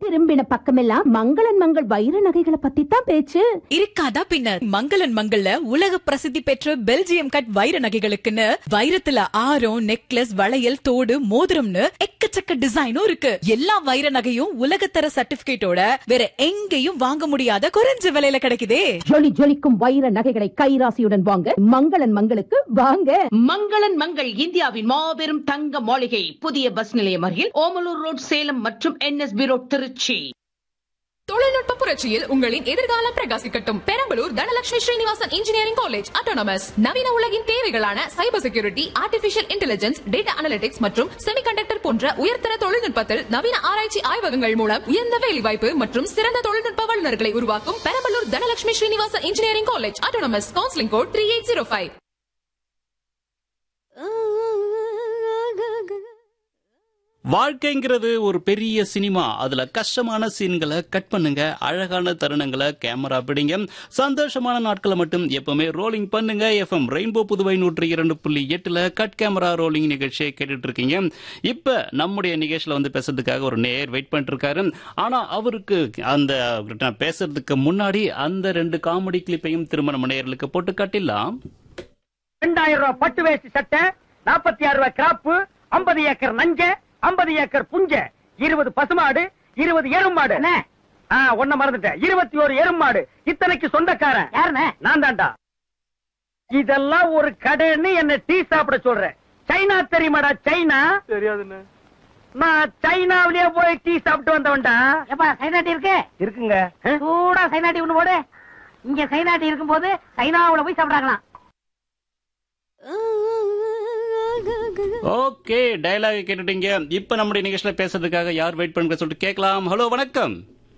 திரும்பின பக்கமெல்லாம் மங்களன் மங்கள் வைர நகைகளை பத்தி தான் பேச்சு இருக்காதா பின்ன மங்களன் மங்கள்ல உலக பிரசித்தி பெற்ற பெல்ஜியம் கட் வைர நகைகளுக்குன்னு வைரத்துல ஆரம் நெக்லஸ் வளையல் தோடு மோதிரம்னு எக்கச்சக்க டிசைனும் இருக்கு எல்லா வைர நகையும் உலகத்தர சர்டிபிகேட்டோட வேற எங்கேயும் வாங்க முடியாத குறைஞ்ச விலையில கிடைக்குதே ஜொலி ஜொலிக்கும் வைர நகைகளை கைராசியுடன் வாங்க மங்களன் மங்களுக்கு வாங்க மங்களன் மங்கள் இந்தியாவின் மாபெரும் தங்க மாளிகை புதிய பஸ் நிலையம் அருகில் ஓமலூர் ரோட் சேலம் மற்றும் என்எஸ்பி ரோட் திருச்சி தொழில்நுட்ப புரட்சியில் உங்களின் எதிர்காலம் பிரகாசிக்கட்டும் Perambalur Dhanalakshmi Srinivasan engineering college autonomous நவீன உலகின் தேவைகளான cyber security artificial intelligence data analytics மற்றும் செமிகண்டக்டர் போன்ற உயர்தர தொழில்நுட்பத்தில் நவீன ஆராய்ச்சி ஆய்வகங்கள் மூலம் உயர்ந்த வேலைவாய்ப்பு மற்றும் சிறந்த தொழில்நுட்ப வல்லுநர்களை உருவாக்கும் Perambalur Dhanalakshmi Srinivasan engineering college autonomous counselling code three eight zero five வாழ்க்கைங்கிறது ஒரு பெரிய சினிமா அதுல கஷ்டமான சீன்களை கட் பண்ணுங்க அழகான தருணங்களை கேமரா பிடிங்க சந்தோஷமான நாட்களை மட்டும் எப்பவுமே ரோலிங் பண்ணுங்க எஃப்எம் ரெயின்போ புதுவை நூற்றி இரண்டு புள்ளி எட்டுல கட் கேமரா ரோலிங் நிகழ்ச்சியை கேட்டுட்டு இருக்கீங்க இப்ப நம்முடைய நிகழ்ச்சியில வந்து பேசுறதுக்காக ஒரு நேர் வெயிட் பண்ணிட்டு இருக்காரு ஆனா அவருக்கு அந்த அவர்கிட்ட நான் பேசுறதுக்கு முன்னாடி அந்த ரெண்டு காமெடி கிளிப்பையும் திரும்ப நம்ம நேயர்களுக்கு போட்டு காட்டிடலாம் ரெண்டாயிரம் ரூபாய் பட்டு வேஷ்டி சட்டை நாற்பத்தி ஆறு ரூபாய் கிராப்பு ஐம்பது ஏக்கர் நஞ்ச ஐம்பது ஏக்கர் புஞ்ச இருபது பசுமாடு இருபது எருமாடு ஒன்ன மறந்துட்டேன் இருபத்தி ஒரு எருமாடு இத்தனைக்கு சொந்தக்காரன் யாருன்னு நான் தான்டா இதெல்லாம் ஒரு கடைன்னு என்ன டீ சாப்பிட சொல்றேன் சைனா தெரியுமாடா சைனா தெரியாதுன்னு நான் சைனாவிலேயே போய் டீ சாப்பிட்டு வந்தவன்டா ஏப்பா சைனாட்டி இருக்கு இருக்குங்க சூடா சைனாட்டி ஒண்ணு போடு இங்க சைனாட்டி இருக்கும்போது சைனாவுல போய் சாப்பிடுறாங்களாம் ஓகே டயலாக் கேட்டுட்டீங்க இப்ப நம்முடைய நிகழ்ச்சியில பேசுறதுக்காக யார் வெயிட் பண்ணுங்க சொல்லிட்டு கேட்கலாம் ஹலோ வணக்கம்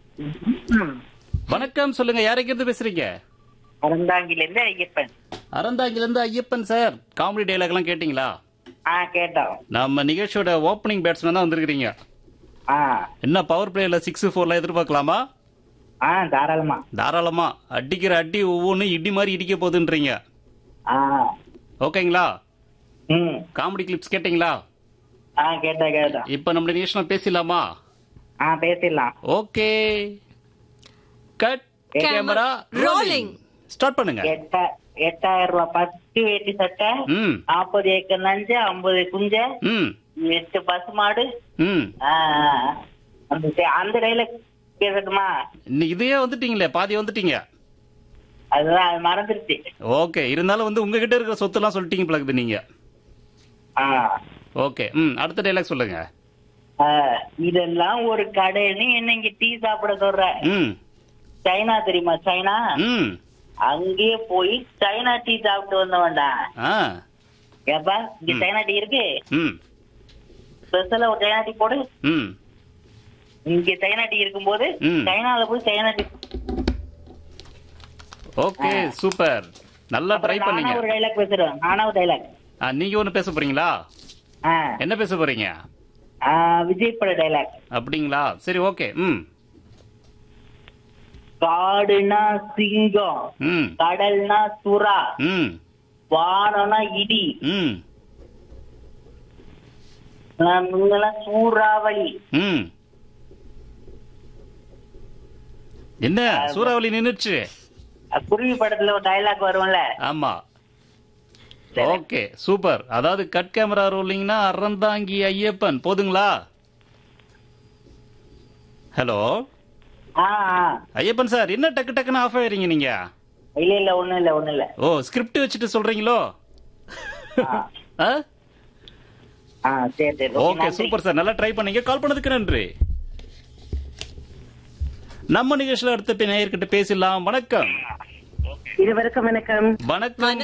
வணக்கம் சொல்லுங்க யாரைக்கு பேசுறீங்க அறந்தாங்கில இருந்து ஐயப்பன் அறந்தாங்கில இருந்து ஐயப்பன் சார் காமெடி டயலாக் எல்லாம் கேட்டீங்களா ஆ கேட்டோம் நம்ம நிகழ்ச்சியோட ஓப்பனிங் பேட்ஸ்மேன் தான் வந்திருக்கீங்க ஆ என்ன பவர் பிளேல சிக்ஸ் ஃபோர்ல எதிர்பார்க்கலாமா ஆ தாராளமா தாராளமா அடிக்கிற அடி ஒவ்வொன்றும் இடி மாதிரி இடிக்க போகுதுன்றீங்க ஆ ஓகேங்களா ம் காமெடி கிளிப்ஸ் கேட்டீங்களா ஆ கேட்டா கேட்டோம் இப்ப நம்முடைய நிகழ்ச்சியில பேசலாமா ஆ பேசிடலாம் okay cut camera rolling start பண்ணுங்க எட்டா எட்டாயிரம் ரூபாய் பத்து வேட்டி சட்டை ம் நாற்பது ஏக்கர் நஞ்சு ஐம்பது குஞ்ச ம் எட்டு பசுமாடு ம் ஆ, ஆ. அந்த சே- அந்த டைலாக் பேசட்டுமா இன்னி- இதையே வந்துட்டீங்களே பாதி வந்துட்டீங்க அதுதான் அது மறந்துருச்சு ஓகே இருந்தாலும் வந்து உங்ககிட்ட இருக்கிற சொத்துலாம் சொல்லிட்டீங்க பழகுது நீங்க ஆ ஓகே ம் அடுத்த டைலாக் சொல்லுங்க ஆ, இதெல்லாம் ஒரு கடைன்னு என்ன இங்க டீ சாப்பிட சொல்ற ம் சைனா தெரியுமா சைனா ம் அங்கேயே போய் சைனா டீ சாப்பிட்டு வந்தவன்டா ஆ ஏப்பா இங்க சைனா டீ இருக்கு ம் ஸ்பெஷலா ஒரு சைனா டீ போடு ம் இங்க சைனா டீ இருக்கும்போது ம். சைனால போய் சைனா டீ ஓகே சூப்பர் நல்லா ட்ரை அப்புறம் பண்ணீங்க நானா ஒரு டைலாக் பேசுறேன் நானா ஒரு டைலாக் ஆ, நீங்க ஒண்ணு பேச போறீங்களா என்ன பேச போறீங்க விஜய் பட டைலாக் அப்படிங்களா சரி ஓகே ம் காடுனா சிங்கம் ம் கடல்னா சுறா ம் வானம்னா இடி ம் நம்மளாம் சூறாவளி ம் என்ன சூறாவளி நின்னுச்சு குருவி படத்துல ஒரு டைலாக் வரும்ல ஆமா ஓகே சூப்பர் அதாவது கட் கேமரா ரோலிங்னா அறந்தாங்கி ஐயப்பன் போதுங்களா ஹலோ ஆ ஆ. ஐயப்பன் சார் என்ன டக்கு டக்குன்னு ஆஃப் ஆயிரீங்க நீங்க இல்ல இல்ல ஒண்ணும் இல்ல ஒண்ணும் இல்ல ஓ ஸ்கிரிப்ட் வச்சுட்டு சொல்றீங்களோ ஆ? ஆ சரி சரி ஓகே நன்றி. சூப்பர் சார் நல்லா ட்ரை பண்ணீங்க கால் பண்ணதுக்கு நன்றி நம்ம நிகழ்ச்சியில அடுத்த நேயர்கிட்ட பேசலாம் வணக்கம் இருவருக்கும் வணக்கம் வணக்கம்